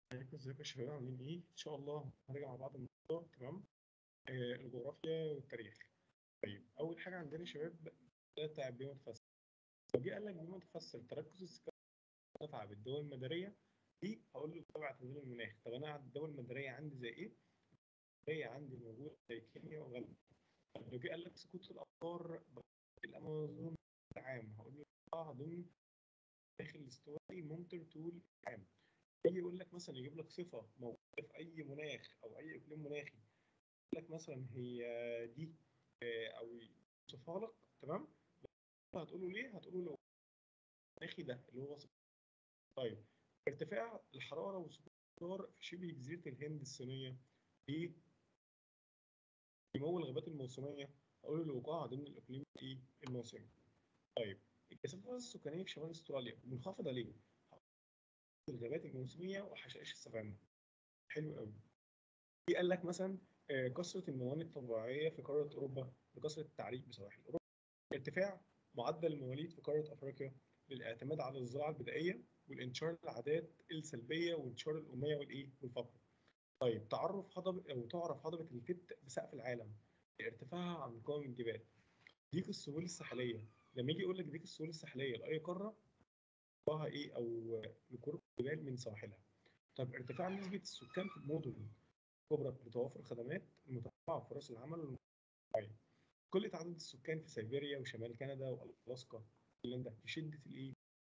ازيكم ازيكم يا شباب عاملين ايه؟ ان شاء الله هنرجع مع بعض النهارده تمام؟ آه الجغرافيا والتاريخ. طيب اول حاجه عندنا يا شباب ده بتاع بما تفسر. لو جه قال لك بما تفسر تركز السكان المرتفعه بالدول المداريه دي هقول له تبع تنظيم المناخ. طب انا الدول المداريه عندي زي ايه؟ المداريه عندي موجوده زي كينيا وغانا. طب لو جه قال لك سقوط الامطار الامازون عام هقول له اه ضمن داخل الاستوائي ممطر طول العام. يجي يقول لك مثلا يجيب لك صفه موجوده في اي مناخ او اي اقليم مناخي يقول لك مثلا هي دي آه، او يوصفها لك تمام هتقول له ليه هتقول له المناخي ده اللي هو صفر. طيب ارتفاع الحراره وسقوط الامطار في شبه جزيره الهند الصينيه ليه نمو الغابات الموسميه هقول له الوقوع ضمن الاقليم الايه الموسمي طيب الكثافه السكانيه في شمال استراليا منخفضه ليه الغابات الموسميه وحشائش السافانا حلو قوي في قال لك مثلا آه، كثره الموانئ الطبيعيه في قاره اوروبا بكثره التعريق بسواحل اوروبا ارتفاع معدل المواليد في قاره افريقيا للاعتماد على الزراعه البدائيه والانتشار العادات السلبيه وانتشار الاميه والايه والفقر طيب تعرف هضبه او تعرف هضبه التبت بسقف العالم لارتفاعها عن قمم الجبال ديك السهول الساحليه لما يجي يقول لك ديك السهول الساحليه لاي قاره ارتفاعها ايه او لقرب الجبال من سواحلها طب ارتفاع نسبه السكان في المدن الكبرى لتوافر الخدمات المتنوعه وفرص العمل والمتنوعية. قله عدد السكان في سيبيريا وشمال كندا والاسكا فنلندا في شده الايه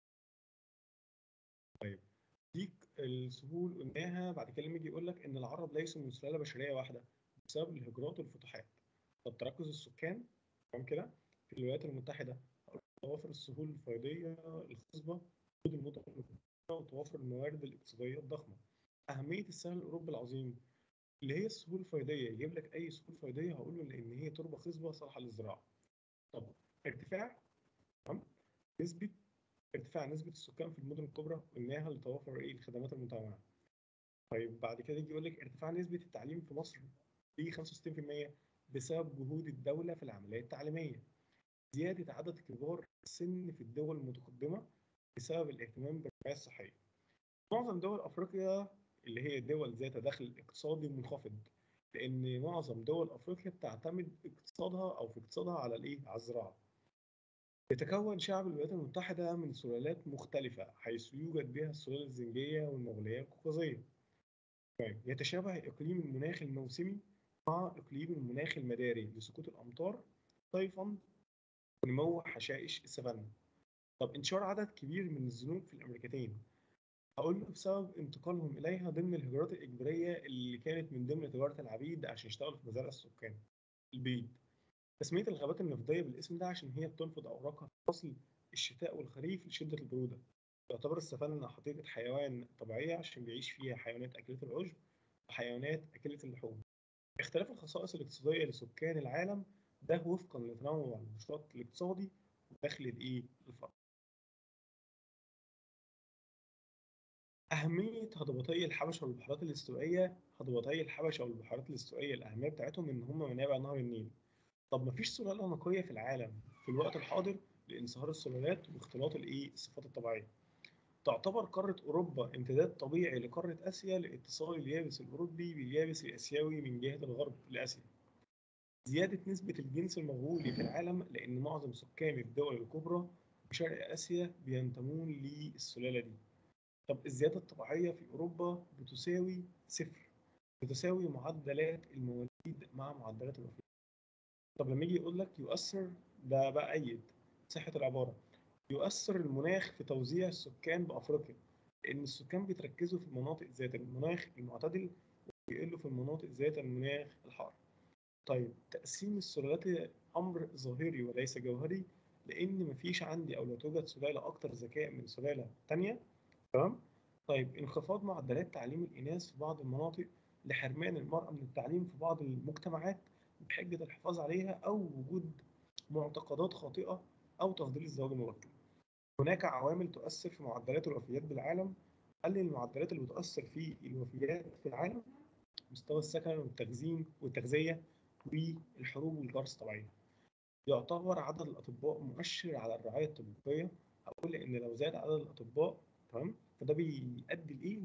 طيب ديك السهول قلناها بعد كده لما يجي يقول لك ان العرب ليسوا من سلاله بشريه واحده بسبب الهجرات والفتوحات طب تركز السكان تمام كده في الولايات المتحده توافر السهول الفيضيه الخصبه وجود المدن المتنوعة وتوافر الموارد الاقتصاديه الضخمه اهميه السهل الاوروبي العظيم اللي هي السهول الفيضيه يجيب لك اي سهول فيضيه هقول له لان هي تربه خصبه صالحه للزراعه طب ارتفاع تمام نسبه ارتفاع نسبه السكان في المدن الكبرى قلناها لتوافر ايه الخدمات المتنوعه طيب بعد كده يجي يقول لك ارتفاع نسبه التعليم في مصر ب 65% بسبب جهود الدوله في العمليه التعليميه زياده عدد كبار السن في الدول المتقدمه بسبب الاهتمام بالرعايه الصحيه معظم دول افريقيا اللي هي دول ذات دخل اقتصادي منخفض لان معظم دول افريقيا بتعتمد اقتصادها او في اقتصادها على الايه على الزراعه يتكون شعب الولايات المتحدة من سلالات مختلفة حيث يوجد بها السلالة الزنجية والمغولية القوقازية. طيب يتشابه إقليم المناخ الموسمي مع إقليم المناخ المداري لسقوط الأمطار صيفا ونمو حشائش السافانا. طب انتشار عدد كبير من الزنوج في الأمريكتين هقول له بسبب انتقالهم إليها ضمن الهجرات الإجبارية اللي كانت من ضمن تجارة العبيد عشان يشتغلوا في مزارع السكان البيض. تسمية الغابات النفطية بالاسم ده عشان هي بتنفض أوراقها في فصل الشتاء والخريف لشدة البرودة. تعتبر السافانا حديقة حيوان طبيعية عشان بيعيش فيها حيوانات أكلة العشب وحيوانات أكلة اللحوم. اختلاف الخصائص الاقتصادية لسكان العالم ده وفقا لتنوع النشاط الاقتصادي ودخل الإيه؟ الفرد. أهمية هضبتي الحبشة والبحيرات الاستوائية هضبتي الحبشة والبحيرات الاستوائية الأهمية بتاعتهم إن هم منابع نهر النيل. طب مفيش سلالة نقية في العالم في الوقت الحاضر لانصهار السلالات واختلاط الايه الصفات الطبيعية. تعتبر قارة أوروبا امتداد طبيعي لقارة آسيا لاتصال اليابس الأوروبي باليابس الآسيوي من جهة الغرب لآسيا. زيادة نسبة الجنس المغولي في العالم لأن معظم سكان الدول الكبرى في شرق آسيا بينتمون للسلالة دي. طب الزيادة الطبيعية في أوروبا بتساوي صفر. بتساوي معدلات المواليد مع معدلات الوفاة. طب لما يجي يقول لك يؤثر ده بقى أيد صحة العبارة يؤثر المناخ في توزيع السكان بأفريقيا لأن السكان بيتركزوا في المناطق ذات المناخ المعتدل ويقلوا في المناطق ذات المناخ الحار. طيب تقسيم السلالات أمر ظاهري وليس جوهري لأن مفيش عندي أو لا توجد سلالة أكثر ذكاء من سلالة تانية تمام؟ طيب انخفاض معدلات تعليم الإناث في بعض المناطق لحرمان المرأة من التعليم في بعض المجتمعات بحجة الحفاظ عليها أو وجود معتقدات خاطئة أو تفضيل الزواج المبكر. هناك عوامل تؤثر في معدلات الوفيات بالعالم قلل المعدلات اللي بتؤثر في الوفيات في العالم مستوى السكن والتخزين والتغذية والحروب والكوارث الطبيعية. يعتبر عدد الأطباء مؤشر على الرعاية الطبية أقول إن لو زاد عدد الأطباء تمام فده بيؤدي لإيه؟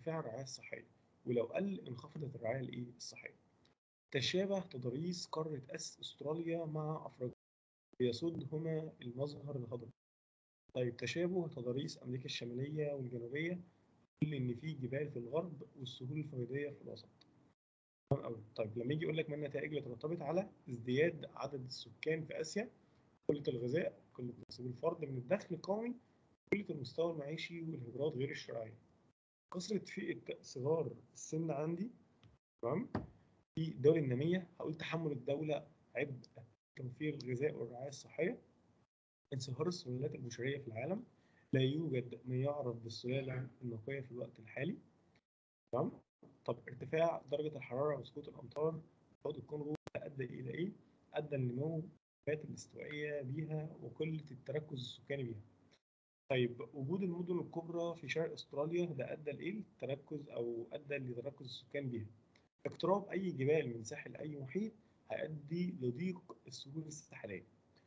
ارتفاع الرعاية الصحية ولو قل انخفضت الرعاية الإيه الصحية تشابه تضاريس قارة أس أستراليا مع أفريقيا بيسودهما المظهر الهضبي طيب تشابه تضاريس أمريكا الشمالية والجنوبية يقول إن في جبال في الغرب والسهول الفيضية في الوسط تمام أوي طيب لما يجي يقول لك ما النتائج اللي ترتبط على ازدياد عدد السكان في آسيا قلة الغذاء قلة نسيب الفرد من الدخل القومي قلة المستوى المعيشي والهجرات غير الشرعية كثرة فئة صغار السن عندي تمام في الدول النامية هقول تحمل الدولة عبء توفير الغذاء والرعاية الصحية انصهار السلالات البشرية في العالم لا يوجد ما يعرف بالسلالة النقية في الوقت الحالي تمام طب ارتفاع درجة الحرارة وسقوط الأمطار حوض الكونغو أدى إلى إيه؟ أدى لنمو الغابات الاستوائية بيها وقلة التركز السكاني بيها طيب وجود المدن الكبرى في شرق استراليا ده ادى لايه؟ التركز او ادى لتركز السكان بيها. اقتراب اي جبال من ساحل اي محيط هيؤدي لضيق السهول الساحليه.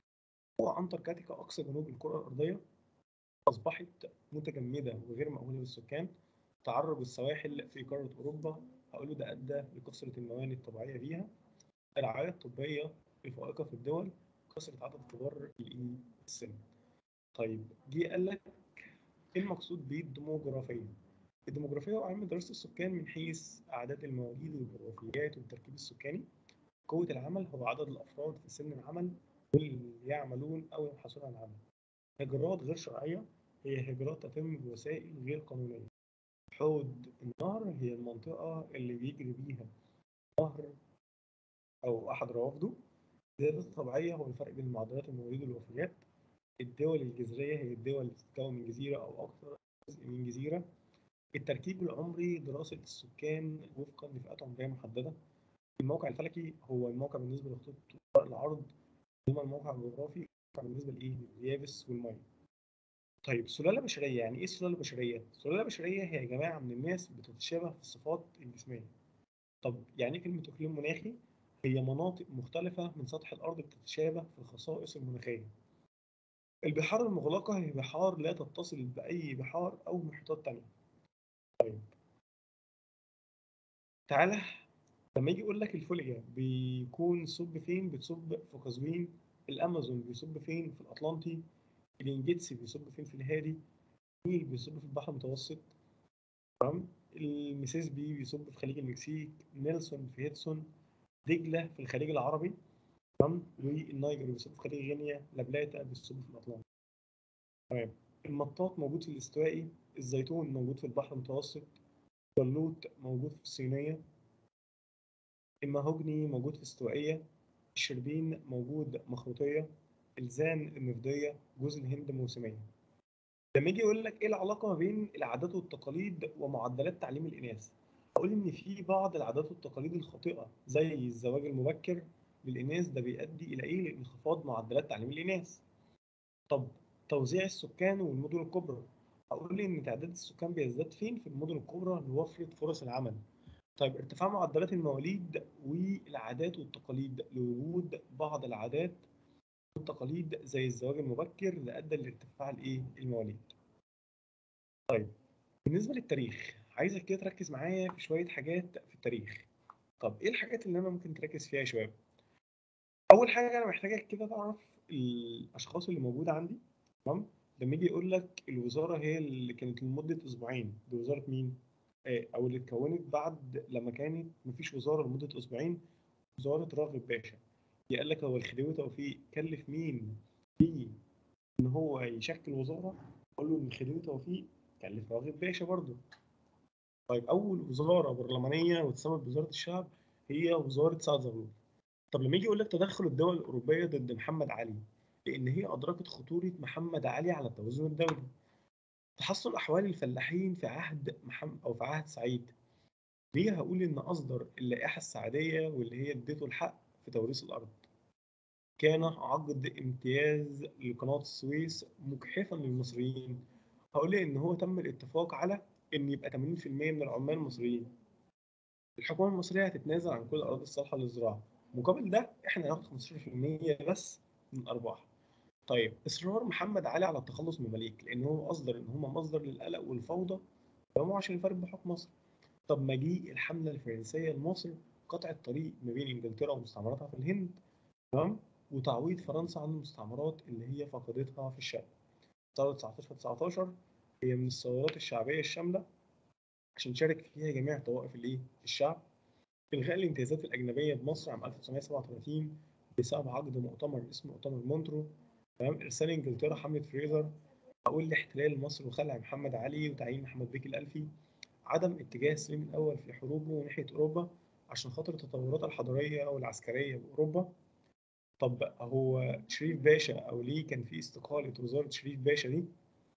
هو انتاركتيكا اقصى جنوب الكره الارضيه اصبحت متجمده وغير مأهوله بالسكان. تعرض السواحل في قاره اوروبا هقول ده ادى لكثره الموانئ الطبيعيه فيها. الرعايه الطبيه الفائقه في الدول كثره عدد كبار السن. طيب جه قال لك ايه المقصود بالديموغرافية؟ الديموغرافية هو علم دراسة السكان من حيث أعداد المواليد والجغرافيات والتركيب السكاني. قوة العمل هو عدد الأفراد في سن العمل واللي يعملون أو يبحثون عن العمل. هجرات غير شرعية هي هجرات تتم بوسائل غير قانونية. حوض النهر هي المنطقة اللي بيجري بيها نهر أو أحد روافده. الزيادات الطبيعية هو الفرق بين معدلات المواليد والوفيات. الدول الجزرية هي الدول اللي بتتكون من جزيرة أو أكثر جزء من جزيرة التركيب العمري دراسة السكان وفقا لفئات عمرية محددة الموقع الفلكي هو الموقع بالنسبة لخطوط العرض ثم الموقع الجغرافي بالنسبة لإيه؟ لليابس والمية طيب سلالة بشرية يعني إيه سلالة بشرية؟ سلالة بشرية هي جماعة من الناس بتتشابه في الصفات الجسمية طب يعني إيه كلمة إقليم مناخي؟ هي مناطق مختلفة من سطح الأرض بتتشابه في الخصائص المناخية البحار المغلقة هي بحار لا تتصل بأي بحار أو محيطات تانية. طيب تعالى لما يجي يقول لك الفوليا بيكون صب فين؟ بتصب في قزوين، الأمازون بيصب فين؟ في الأطلنطي، الإنجيتسي بيصب فين؟ في الهادي، النيل بيصب في البحر المتوسط، تمام؟ الميسيسبي بيصب في خليج المكسيك، نيلسون في هيدسون، دجلة في الخليج العربي، تمام؟ والنيجر بيصب في خليج غينيا، لابلاتا بيصب في الأطلنطي. تمام المطاط موجود في الاستوائي الزيتون موجود في البحر المتوسط بلوط موجود في الصينية المهوجني موجود في الاستوائية الشربين موجود مخروطية الزان النفضية جوز الهند موسمية لما يجي يقول لك ايه العلاقة ما بين العادات والتقاليد ومعدلات تعليم الإناث أقول إن في بعض العادات والتقاليد الخاطئة زي الزواج المبكر للإناث ده بيؤدي إلى إيه؟ لانخفاض معدلات تعليم الإناث طب توزيع السكان والمدن الكبرى هقول لي ان تعداد السكان بيزداد فين في المدن الكبرى لوفرة فرص العمل طيب ارتفاع معدلات المواليد والعادات والتقاليد لوجود بعض العادات والتقاليد زي الزواج المبكر اللي ادى لارتفاع الايه المواليد طيب بالنسبه للتاريخ عايزك كده تركز معايا في شويه حاجات في التاريخ طب ايه الحاجات اللي انا ممكن تركز فيها يا شباب اول حاجه انا محتاجك كده تعرف الاشخاص اللي موجوده عندي تمام لما يجي يقول لك الوزاره هي اللي كانت لمده اسبوعين دي وزاره مين آه، او اللي اتكونت بعد لما كانت مفيش وزاره لمده اسبوعين وزاره راغب باشا قال لك هو الخديوي توفيق كلف مين في ان هو يشكل وزاره قال له ان الخديوي توفيق كلف راغب باشا برضه طيب اول وزاره برلمانيه واتسمت بوزاره الشعب هي وزاره سعد زغلول طب لما يجي يقول لك تدخل الدول الاوروبيه ضد محمد علي لان هي ادركت خطوره محمد علي على التوازن الدولي تحسن احوال الفلاحين في عهد محمد او في عهد سعيد ليه هقول ان اصدر اللائحه السعديه واللي هي اديته الحق في توريث الارض كان عقد امتياز لقناه السويس مجحفا للمصريين هقول ان هو تم الاتفاق على ان يبقى 80% من العمال مصريين الحكومه المصريه هتتنازل عن كل الاراضي الصالحه للزراعه مقابل ده احنا هناخد 15% بس من الارباح طيب اصرار محمد علي على التخلص من المماليك لان هو اصدر ان هم مصدر للقلق والفوضى تمام عشان يفارق بحكم مصر طب مجيء الحملة الفرنسية لمصر قطع الطريق ما بين إنجلترا ومستعمراتها في الهند تمام وتعويض فرنسا عن المستعمرات اللي هي فقدتها في الشرق ثورة 19 19 هي من الثورات الشعبية الشاملة عشان شارك فيها جميع طوائف الايه الشعب إلغاء الامتيازات الأجنبية بمصر عام 1937 بسبب عقد مؤتمر اسمه مؤتمر مونترو تمام إرسال إنجلترا حملة فريزر أقول لاحتلال مصر وخلع محمد علي وتعيين محمد بيك الألفي عدم اتجاه سليم الأول في حروبه ناحية أوروبا عشان خاطر التطورات الحضارية والعسكرية بأوروبا طب هو شريف باشا أو ليه كان في استقالة وزارة شريف باشا دي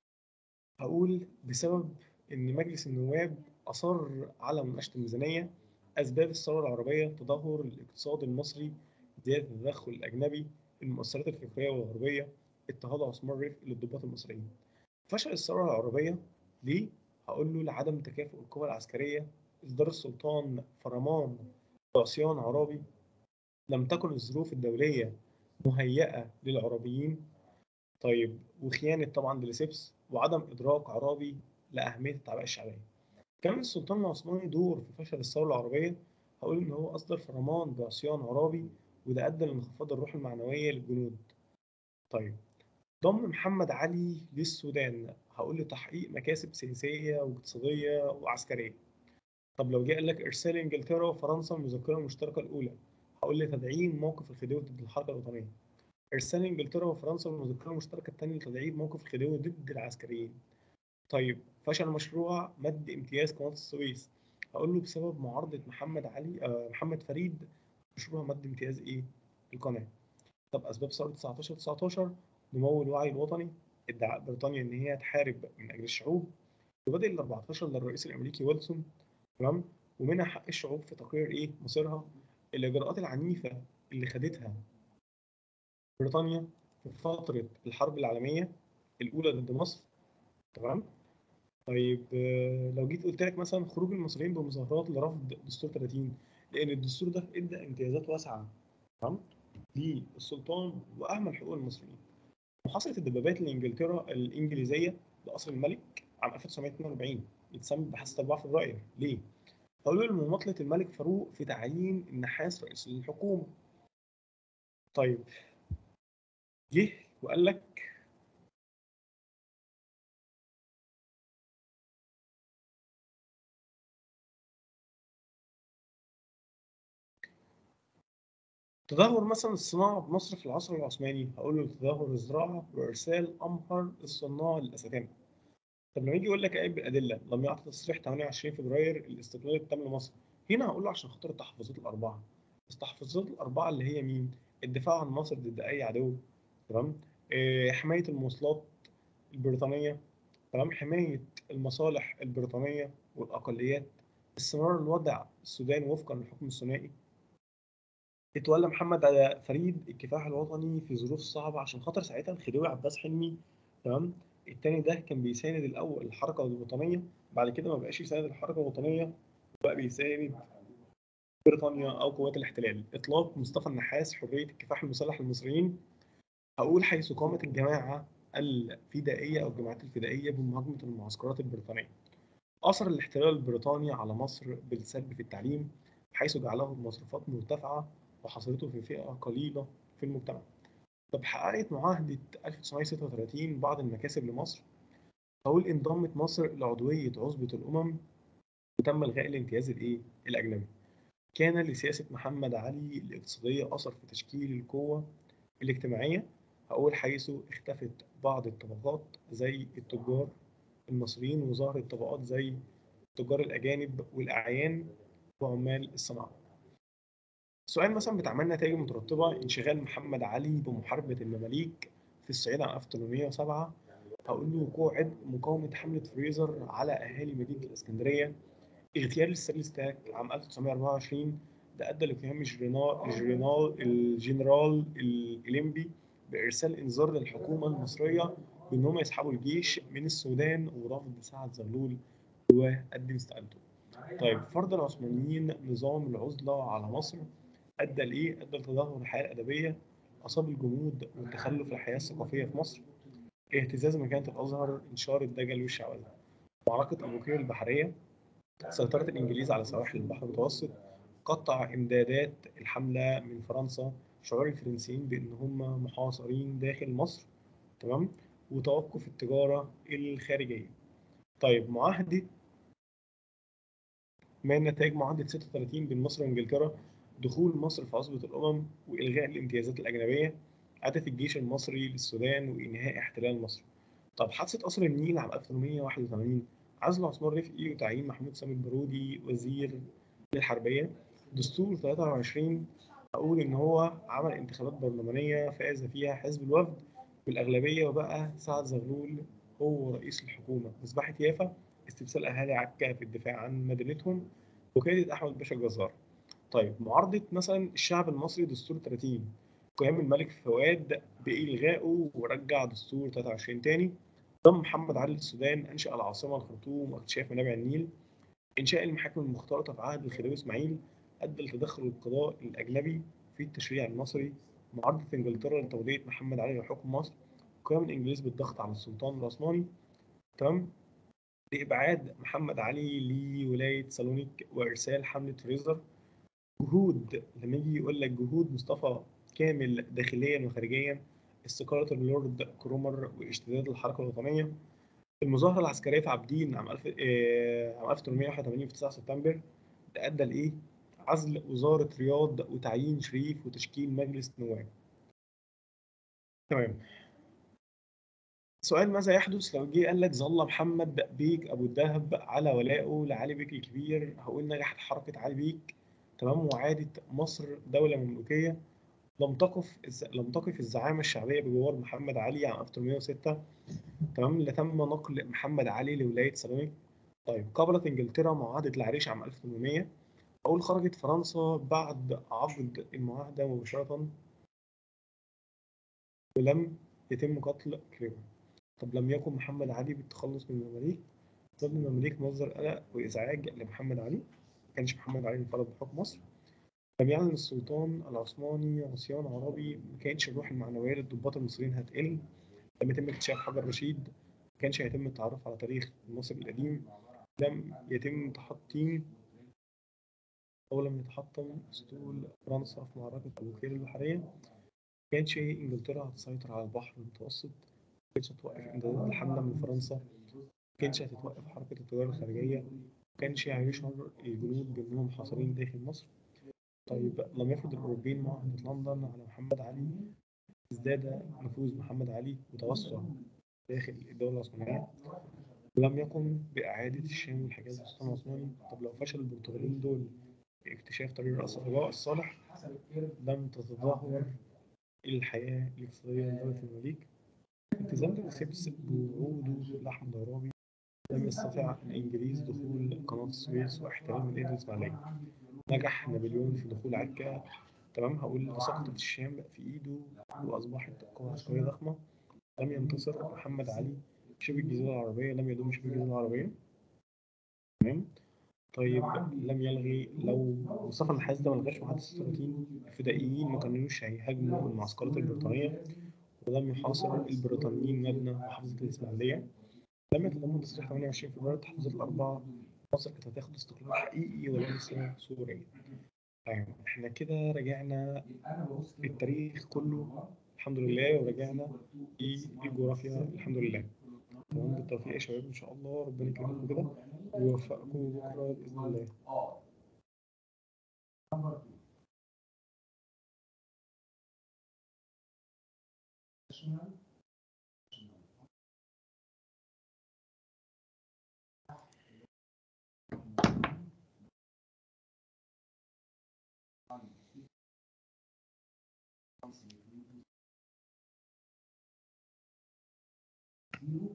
هقول بسبب إن مجلس النواب أصر على مناقشة الميزانية أسباب الثورة العربية تدهور الاقتصاد المصري زيادة التدخل الأجنبي المؤثرات الفكرية والغربية اضطهاد عثمان رفق للضباط المصريين فشل الثورة العربية ليه؟ هقول له لعدم تكافؤ القوى العسكرية إصدار السلطان فرمان بعصيان عرابي لم تكن الظروف الدولية مهيئة للعربيين طيب وخيانة طبعا ديليسيبس وعدم إدراك عرابي لأهمية التعبئة الشعبية كان السلطان العثماني دور في فشل الثورة العربية هقول إن هو أصدر فرمان بعصيان عرابي وده أدى لانخفاض الروح المعنوية للجنود طيب ضم محمد علي للسودان هقول لتحقيق مكاسب سياسية واقتصادية وعسكرية طب لو جه قال لك إرسال إنجلترا وفرنسا المذكرة المشتركة الأولى هقول لتدعيم موقف الخديوي ضد الحركة الوطنية إرسال إنجلترا وفرنسا المذكرة المشتركة الثانية لتدعيم موقف الخديوي ضد العسكريين طيب فشل مشروع مد امتياز قناة السويس هقول له بسبب معارضة محمد علي آه محمد فريد مشروع مد امتياز إيه القناة طب أسباب ثورة 19 19 نمو الوعي الوطني ادعاء بريطانيا ان هي تحارب من اجل الشعوب وبدأ ال 14 للرئيس الامريكي ويلسون تمام ومنها حق الشعوب في تقرير ايه مصيرها الاجراءات العنيفه اللي خدتها بريطانيا في فتره الحرب العالميه الاولى ضد مصر تمام طيب لو جيت قلت لك مثلا خروج المصريين بمظاهرات لرفض دستور 30 لان الدستور ده ادى امتيازات واسعه تمام للسلطان واهمل حقوق المصريين وحصلت الدبابات لانجلترا الانجليزيه لقصر الملك عام 1942 يتسمى بحث 4 فبراير ليه؟ قالوا لمماطله الملك فاروق في تعيين النحاس رئيس للحكومه. طيب جه وقال لك تدهور مثلا الصناعة بمصر في العصر العثماني هقول له تدهور الزراعة وإرسال أمهر الصناع للأساتذة طب لما يجي يقول لك ايه بالادله لم يعطي تصريح 28 فبراير الاستقلال التام لمصر هنا هقول له عشان خاطر التحفظات الاربعه التحفظات الاربعه اللي هي مين الدفاع عن مصر ضد اي عدو تمام إيه حمايه المواصلات البريطانيه تمام حمايه المصالح البريطانيه والاقليات استمرار الوضع السوداني وفقا للحكم الثنائي اتولى محمد فريد الكفاح الوطني في ظروف صعبه عشان خاطر ساعتها الخديوي عباس حلمي تمام التاني ده كان بيساند الاول الحركه الوطنيه بعد كده ما بقاش يساند الحركه الوطنيه بقى بيساند بريطانيا او قوات الاحتلال اطلاق مصطفى النحاس حريه الكفاح المسلح للمصريين هقول حيث قامت الجماعه الفدائيه او الجماعات الفدائيه بمهاجمه المعسكرات البريطانيه اثر الاحتلال البريطاني على مصر بالسلب في التعليم حيث جعله المصروفات مرتفعه وحصرته في فئه قليله في المجتمع طب حققت معاهدة 1936 بعض المكاسب لمصر أقول انضمت مصر لعضوية عصبة الأمم وتم إلغاء الامتياز الإيه؟ الأجنبي. كان لسياسة محمد علي الاقتصادية أثر في تشكيل القوة الاجتماعية أقول حيث اختفت بعض الطبقات زي التجار المصريين وظهرت طبقات زي التجار الأجانب والأعيان وعمال الصناعة. سؤال مثلا بتعمل نتائج مترتبة انشغال محمد علي بمحاربة المماليك في الصعيد عام 1807 هقول له وقوع عبء مقاومة حملة فريزر على أهالي مدينة الإسكندرية اغتيال السلستاك عام 1924 ده أدى لاتهام الجنرال الجنرال الجنرال الإليمبي بإرسال إنذار للحكومة المصرية بأنهم يسحبوا الجيش من السودان ورفض سعد زغلول وقدم استقالته. طيب فرض العثمانيين نظام العزلة على مصر ادى لايه؟ ادى لتدهور الحياه الادبيه اصاب الجمود والتخلف الحياه الثقافيه في مصر اهتزاز مكانه الازهر انتشار الدجل والشعوذه معركة أبوكير البحرية سيطرة الإنجليز على سواحل البحر المتوسط قطع إمدادات الحملة من فرنسا شعور الفرنسيين بأن هم محاصرين داخل مصر تمام وتوقف التجارة الخارجية طيب معاهدة ما نتائج معاهدة 36 بين مصر وإنجلترا دخول مصر في عصبة الأمم وإلغاء الامتيازات الأجنبية عادة الجيش المصري للسودان وإنهاء احتلال مصر طب حادثة قصر النيل عام 1881 عزل عثمان رفقي وتعيين محمود سامي البارودي وزير للحربية دستور 23 أقول إن هو عمل انتخابات برلمانية فاز فيها حزب الوفد بالأغلبية وبقى سعد زغلول هو رئيس الحكومة مذبحة يافا استبسال أهالي عكا في الدفاع عن مدينتهم وكادة أحمد باشا الجزار طيب معارضة مثلا الشعب المصري دستور 30 قيام الملك فؤاد بإلغائه ورجع دستور 23 تاني ضم محمد علي للسودان أنشأ العاصمة الخرطوم واكتشاف منابع النيل إنشاء المحاكم المختلطة في عهد الخديوي إسماعيل أدى لتدخل القضاء الأجنبي في التشريع المصري معارضة إنجلترا لتولية محمد علي لحكم مصر قيام الإنجليز بالضغط على السلطان العثماني تمام لإبعاد محمد علي لولاية سالونيك وإرسال حملة فريزر جهود لما يجي يقول لك جهود مصطفى كامل داخليا وخارجيا استقالة اللورد كرومر واشتداد الحركة الوطنية المظاهرة العسكرية في عابدين عام 1000 آه، عام 1881 في 9 سبتمبر ده أدى لإيه؟ عزل وزارة رياض وتعيين شريف وتشكيل مجلس نواب. تمام. سؤال ماذا يحدث لو جه قال لك ظل محمد بيك أبو الدهب على ولائه لعلي بيك الكبير هقول نجحت حركة علي بيك تمام وعادت مصر دولة مملوكية لم تقف لم تقف الزعامة الشعبية بجوار محمد علي عام 1806 تمام لتم نقل محمد علي لولاية سيراميك طيب قبلت انجلترا معاهدة العريش عام 1800 أول خرجت فرنسا بعد عقد المعاهدة مباشرة ولم يتم قتل كليبر طب لم يكن محمد علي بالتخلص من المماليك ظل المماليك مصدر قلق وإزعاج لمحمد علي ما كانش محمد علي انفرد بحكم مصر لم يعلن السلطان العثماني عصيان عربي ما كانش الروح المعنوية للضباط المصريين هتقل لم يتم اكتشاف حجر رشيد ما كانش هيتم التعرف على تاريخ مصر القديم لم يتم تحطيم أو لم يتحطم أسطول فرنسا في معركة أبوكير البحرية ما كانش إنجلترا هتسيطر على البحر المتوسط ما كانتش هتوقف إمدادات الحملة من فرنسا ما كانش هتتوقف حركة التجارة الخارجية ما كانش هيشعر الجنود بأنهم محاصرين داخل مصر طيب لم يفرض الأوروبيين معاهدة لندن على محمد علي ازداد نفوذ محمد علي وتوسع داخل الدولة العثمانية ولم يقم بإعادة الشام والحجاز للسلطان العثماني طب لو فشل البرتغاليين دول في اكتشاف طريق رأس الرجاء الصالح لم تتدهور الحياة الاقتصادية لدولة المماليك التزام السبس بوعوده لأحمد عرابي لم يستطع الإنجليز دخول قناة السويس واحتلال مدينة الإسماعيلية نجح نابليون في دخول عكا تمام هقول سقطت الشام في ايده واصبحت قوة عسكرية ضخمة لم ينتصر محمد علي شبه الجزيرة العربية لم يضم شبه الجزيرة العربية تمام طيب لم يلغي لو مصطفى النحاس ده ملغاش معاهدة 36 الفدائيين ما كانوش هيهاجموا المعسكرات البريطانية ولم يحاصر البريطانيين مبنى محافظة الإسماعيلية لم يتضمن تصريح 28 فبراير التحفظات الأربعة مصر كانت هتاخد استقلال حقيقي وليس صوري طيب احنا كده رجعنا التاريخ كله الحمد لله ورجعنا للجغرافيا الحمد لله تمام بالتوفيق يا شباب ان شاء الله ربنا يكرمكم كده ويوفقكم بكره باذن الله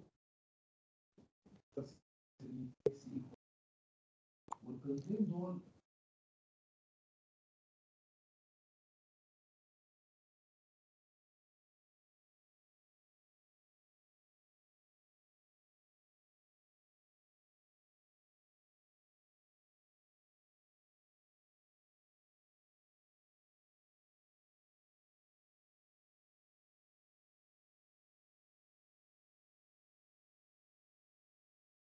والقيمتين دول